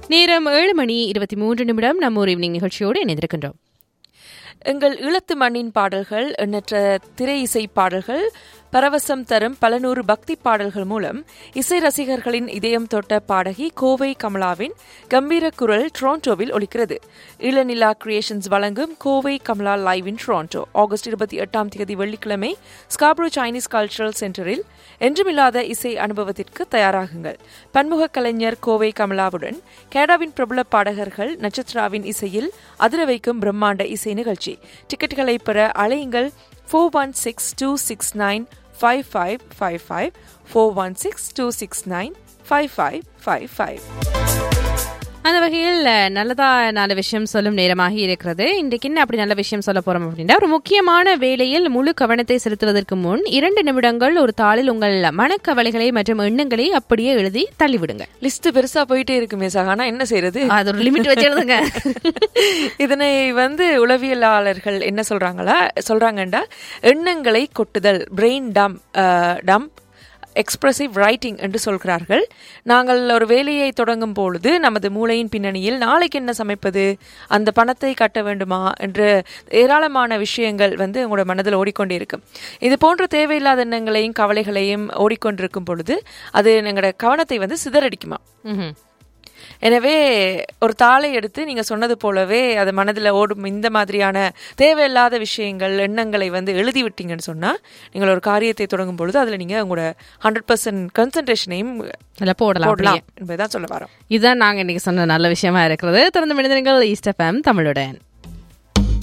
நேரம் ஏழு மணி இருபத்தி மூன்று நிமிடம் நம்ம ஒரு ஈவினிங் நிகழ்ச்சியோடு இணைந்திருக்கின்றோம் எங்கள் ஈழத்து மண்ணின் பாடல்கள் எண்ணற்ற திரை இசை பாடல்கள் பரவசம் தரும் பல நூறு பக்தி பாடல்கள் மூலம் இசை ரசிகர்களின் இதயம் தொட்ட பாடகி கோவை கமலாவின் கம்பீர குரல் டொரண்டோவில் ஒலிக்கிறது இளநிலா கிரியேஷன்ஸ் வழங்கும் Kovai Kamala live in Toronto August இருபத்தி எட்டாம் தேதி வெள்ளிக்கிழமை ஸ்காப்ரோ சைனீஸ் கல்ச்சரல் சென்டரில் என்றுமில்லாத இசை அனுபவத்திற்கு தயாராகுங்கள் பன்முக கலைஞர் கோவை கமலாவுடன் கேடாவின் பிரபல பாடகர்கள் நட்சத்திராவின் இசையில் அதிர வைக்கும் பிரம்மாண்ட இசை நிகழ்ச்சி டிக்கெட்டுகளை பெற அழையுங்கள் four one six two six nine five five five five four one six two six nine five five five five அந்த வகையில் அஹ், நல்லதா நல்ல விஷயம் சொல்லும் நேரமாகி இருக்கிறது இன்றைக்கு என்ன அப்படி நல்ல விஷயம் சொல்ல போறோம் அப்படின்னா ஒரு முக்கியமான வேலையில் முழு கவனத்தை செலுத்துவதற்கு முன் இரண்டு நிமிடங்கள் ஒரு தாளில் உங்கள் மனக்கவலைகளை மற்றும் எண்ணங்களை அப்படியே எழுதி தள்ளிவிடுங்க லிஸ்ட் பெருசா போயிட்டே இருக்குமே சகானா என்ன செய்யறது அது ஒரு லிமிட் வச்சிருந்துங்க இதனை வந்து உளவியலாளர்கள் என்ன சொல்றாங்களா சொல்றாங்கண்டா எண்ணங்களை கொட்டுதல் பிரெயின் டம் டம்ப் எக்ஸ்பிரசிவ் ரைட்டிங் என்று சொல்கிறார்கள் நாங்கள் ஒரு வேலையை தொடங்கும் பொழுது நமது மூளையின் பின்னணியில் நாளைக்கு என்ன சமைப்பது அந்த பணத்தை கட்ட வேண்டுமா என்று ஏராளமான விஷயங்கள் வந்து உங்களோட மனதில் ஓடிக்கொண்டே இருக்கும் இது போன்ற தேவையில்லாத எண்ணங்களையும் கவலைகளையும் ஓடிக்கொண்டிருக்கும் பொழுது அது எங்களோட கவனத்தை வந்து சிதறடிக்குமா ம்ஹும். எனவே ஒரு தாளை எடுத்து நீங்க சொன்னது போலவே அது மனதில் ஓடும் இந்த மாதிரியான தேவையில்லாத விஷயங்கள் எண்ணங்களை வந்து எழுதி விட்டீங்கன்னு சொன்னா நீங்கள் ஒரு காரியத்தை தொடங்கும் பொழுது அதுல நீங்க உங்களோட ஹண்ட்ரட் பர்சன்ட் கன்சன்ட்ரேஷனையும் அதுல போடலாம் போடலாம் அப்படியே. என்பதுதான் சொல்ல வரோம் இதுதான் நாங்க இன்னைக்கு சொன்ன நல்ல விஷயமா இருக்கிறது தொடர்ந்து மனிதர்கள் ஈஸ்ட் எஃப்எம் தமிழுடன்